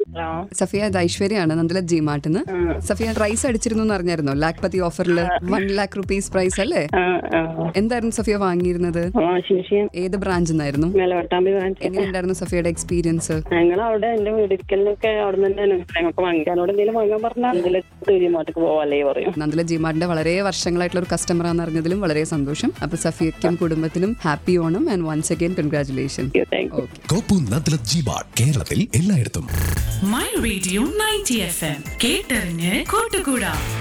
Hello Safiya ഇത് ഐശ്വര്യാണ് Nandala G മാർട്ടിന്ന് ആ, Safiya rice അടിച്ചിരുന്നു എന്ന് അറിഞ്ഞായിരുന്നോ ലാക്ക് പതി ഓഫറിൽ വൺ ലാക്ക് റുപ്പീസ് പ്രൈസ് അല്ലേ ആ, ആ. എന്തായിരുന്നു സഫിയ വാങ്ങിയിരുന്നത് വാഷിംഗ് മെഷീൻ ഏത് ബ്രാഞ്ചിൽ നിന്നായിരുന്നു മേലവട്ടാമ്പി വാങ്ങിച്ചു എങ്ങനെയുണ്ടായിരുന്നു സഫിയയുടെ എക്സ്പീരിയൻസ് ഞങ്ങൾ അവിടെ എന്റെ വീടിരിക്കലിനൊക്കെ അവിടെ നിന്ന് തന്നെയാണ് ഞങ്ങൾക്ക് വാങ്ങിക്കാനോട് എന്തെങ്കിലും വാങ്ങാൻ പറഞ്ഞാൽ അതിൽ മാറ്റക്ക് പോവാല്ലേ പറയും നന്ദല ജി മാർട്ടിന്റെ വളരെ വർഷങ്ങളായിട്ടുള്ള ഒരു കസ്റ്റമർ ആണെന്ന് അറിഞ്ഞതിലും വളരെ സന്തോഷം അപ്പൊ സഫിയയ്ക്കും കുടുംബത്തിനും happy Onam and once again congratulation thank you okay കോപ്പൂർ നദ്ലത് ജി മാർട്ട് കേരളത്തിൽ എല്ലായിടത്തും my radio ninety F M കേട്ടറിഞ്ഞ് കൂട്ടുകൂടാ